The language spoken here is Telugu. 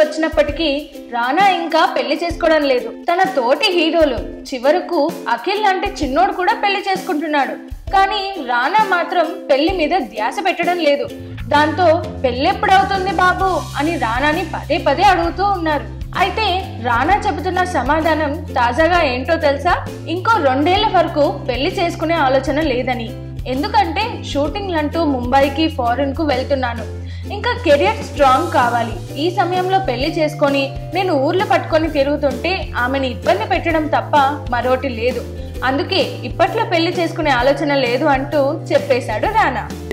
వచ్చినప్పటికీ రానా ఇంకా పెళ్లి చేసుకోవడం లేదు తన తోటి హీరోలు చివరకు అఖిల్ అంటే చిన్నోడు కూడా పెళ్లి చేసుకుంటున్నాడు కానీ రానా మాత్రం పెళ్లి మీద ధ్యాస పెట్టడం లేదు దాంతో పెళ్ళెప్పుడవుతుంది బాబు అని రానాని పదే పదే అడుగుతూ ఉన్నారు అయితే రానా చెబుతున్న సమాధానం తాజాగా ఏంటో తెలుసా ఇంకో రెండేళ్ల వరకు పెళ్లి చేసుకునే ఆలోచన లేదని ఎందుకంటే షూటింగ్లంటూ ముంబైకి ఫారెన్ కు వెళ్తున్నాను ఇంకా కెరియర్ స్ట్రాంగ్ కావాలి ఈ సమయంలో పెళ్లి చేసుకొని నేను ఊర్లు పట్టుకొని తిరుగుతుంటే ఆమెను ఇబ్బంది పెట్టడం తప్ప మరోటి లేదు అందుకే ఇప్పట్లో పెళ్లి చేసుకునే ఆలోచన లేదు అంటూ చెప్పేశాడు రానా